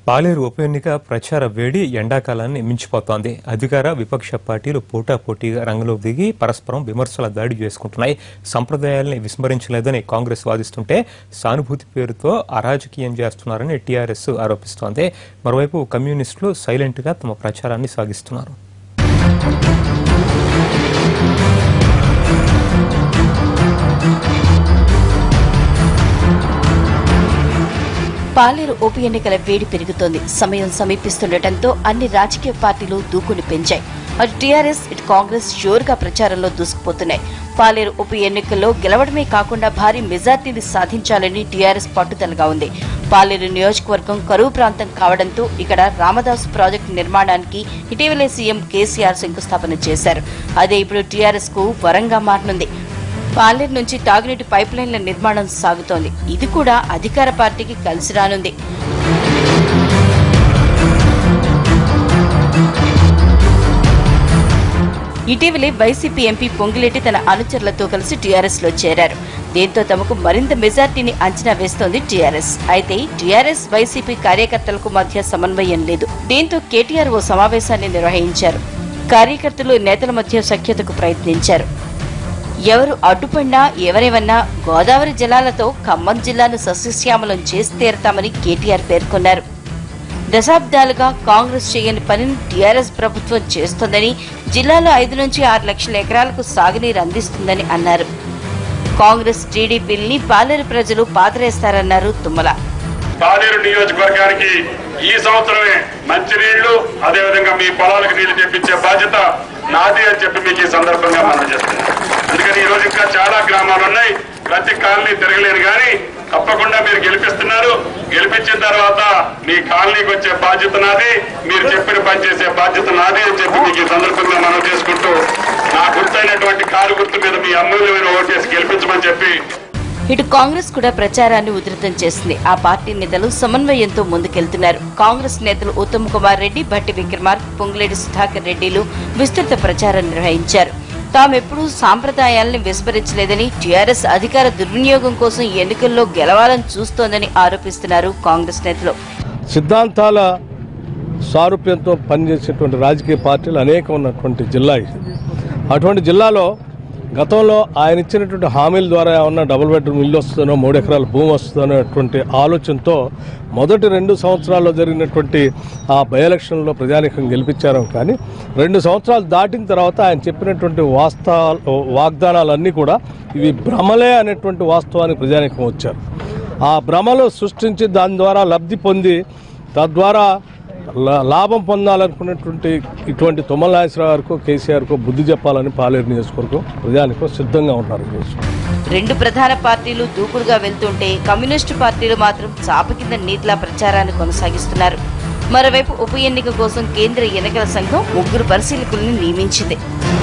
పాలేరు ఉప ఎన్నిక ప్రచార వేడి ఎండాకాలాన్ని మించిపోతోంది అధికార విపక్ష పార్టీలు పోటాపోటీగా రంగంలోకి దిగి పరస్పరం విమర్శల దాడి చేసుకుంటున్నాయి సంప్రదాయాల్ని విస్మరించలేదని కాంగ్రెస్ వాదిస్తుంటే సానుభూతి పేరుతో అరాజకీయం చేస్తున్నారని టీఆర్ఎస్ ఆరోపిస్తోంది మరోవైపు కమ్యూనిస్టులు సైలెంట్గా తమ ప్రచారాన్ని సాగిస్తున్నారు పాలేరు ఉప ఎన్నికల వేడి పెరుగుతోంది సమయం సమీపిస్తుండటంతో అన్ని రాజకీయ పార్టీలు దూకుని పెంచాయి అటు టీఆర్ఎస్ ఇటు కాంగ్రెస్ జోరుగా ప్రచారంలో దూసుకుపోతున్నాయి పాలేరు ఉప ఎన్నికల్లో గెలవడమే కాకుండా భారీ మెజార్టీని సాధించాలని టీఆర్ఎస్ పట్టుదలగా ఉంది పాలేరు నియోజకవర్గం కరువు ప్రాంతం కావడంతో ఇక్కడ రామదాసు ప్రాజెక్టు నిర్మాణానికి ఇటీవలే సీఎం కేసీఆర్ శంకుస్థాపన చేశారు అదే ఇప్పుడు టీఆర్ఎస్ కు వరంగా మారనుంది పాలేరు నుంచి తాగునీటి పైప్ లైన్ల నిర్మాణం సాగుతోంది ఇది కూడా అధికార పార్టీకి కలిసి రానుంది ఇటీవలే వైసీపీ ఎంపీ పొంగిలేటి తన అనుచరులతో కలిసి టీఆర్ఎస్ లో చేరారు దీంతో తమకు మరింత మెజార్టీని అంచనా వేస్తోంది టీఆర్ఎస్ అయితే టీఆర్ఎస్ వైసీపీ కార్యకర్తలకు మధ్య సమన్వయం లేదు దీంతో కేటీఆర్ ఓ సమావేశాన్ని నిర్వహించారు కార్యకర్తలు నేతల మధ్య సఖ్యతకు ప్రయత్నించారు ఎవరు అడ్డుపడినా ఎవరేమన్నా గోదావరి జలాలతో ఖమ్మం జిల్లాను సస్యశ్యామలం చేసి తీరతామని కేటీఆర్ పేర్కొన్నారు దశాబ్దాలుగా కాంగ్రెస్ చేయని పనిని టీఆర్ఎస్ ప్రభుత్వం చేస్తోందని జిల్లాలో ఐదు నుంచి ఆరు లక్షల ఎకరాలకు సాగునీరు అందిస్తుందని అన్నారు కాంగ్రెస్ టీడీపీని పాలేరు ప్రజలు పాతరేస్తారన్నారు తుమ్మల పాలేరు నియోజకవర్గానికి ఈ సంవత్సరమే మంచినీళ్లు అదేవిధంగా మీ పొలాలకు నీళ్లు తెప్పించే బాధ్యత నాది అని చెప్పి మీకు ఈ సందర్భంగా మనం చేస్తున్నాం అందుకని ఈ రోజు ఇంకా చాలా గ్రామాలు ఉన్నాయి ప్రతి కాలనీ తిరగలేరు కానీ తప్పకుండా మీరు గెలిపిస్తున్నారు గెలిపించిన తర్వాత మీ కాలనీకి వచ్చే బాధ్యత నాది మీరు చెప్పిన పని చేసే బాధ్యత నాది అని చెప్పి మీకు ఈ సందర్భంగా మనం చేసుకుంటూ నా గుర్తైనటువంటి కారు గుర్తు మీద మీ అమూల్యమైన ఓటేసి గెలిపించమని చెప్పి ఇటు కాంగ్రెస్ కూడా ప్రచారాన్ని ఉధృతం చేసింది ఆ పార్టీ నేతలు సమన్వయంతో ముందుకెళ్తున్నారు కాంగ్రెస్ నేతలు ఉత్తమ్ కుమార్ రెడ్డి భట్టి విక్రమార్క్ పొంగులేటి సుధాకర్ రెడ్డిలు విస్తృత ప్రచారం నిర్వహించారు తామెప్పుడూ సాంప్రదాయాల్ని విస్మరించలేదని టీఆర్ఎస్ అధికార దుర్వినియోగం కోసం ఎన్నికల్లో గెలవాలని చూస్తోందని ఆరోపిస్తున్నారు కాంగ్రెస్ నేతలు సిద్ధాంతాల సారూప్యంతో పనిచేసేటువంటి రాజకీయ పార్టీలు అనేక ఉన్నటువంటి జిల్లా ఇది అటువంటి జిల్లాలో గతంలో ఆయన ఇచ్చినటువంటి హామీల ద్వారా ఏమన్నా డబుల్ బెడ్రూమ్ ఇల్లు వస్తుందనో మూడు ఎకరాల భూమి వస్తుందనో అటువంటి ఆలోచనతో మొదటి రెండు సంవత్సరాల్లో జరిగినటువంటి ఆ బై ఎలక్షన్లో ప్రజానికం గెలిపించారు కానీ రెండు సంవత్సరాలు దాటిన తర్వాత ఆయన చెప్పినటువంటి వాస్తవ వాగ్దానాలన్నీ కూడా ఇవి భ్రమలే అనేటువంటి వాస్తవానికి ప్రజానికం వచ్చారు ఆ భ్రమలు సృష్టించి దాని ద్వారా లబ్ధి పొంది తద్వారా లా- లాభం పొందాలనుకున్నటువంటి ఇటువంటి తుమ్మల నాగేశ్వరరావు గారికో కేసీఆర్కో బుద్ధి చెప్పాలని పాలేరు నియోజకవర్గం ప్రజానికో సిద్ధంగా ఉన్నారు ఈ రోజు. రెండు ప్రధాన పార్టీలు దూకుడుగా వెళ్తుంటే కమ్యూనిస్టు పార్టీలు మాత్రం చాప కింద నీటిలా ప్రచారాన్ని కొనసాగిస్తున్నారు మరోవైపు ఉప ఎన్నిక కోసం కేంద్ర ఎన్నికల సంఘం ముగ్గురు పరిశీలకుల్ని నియమించింది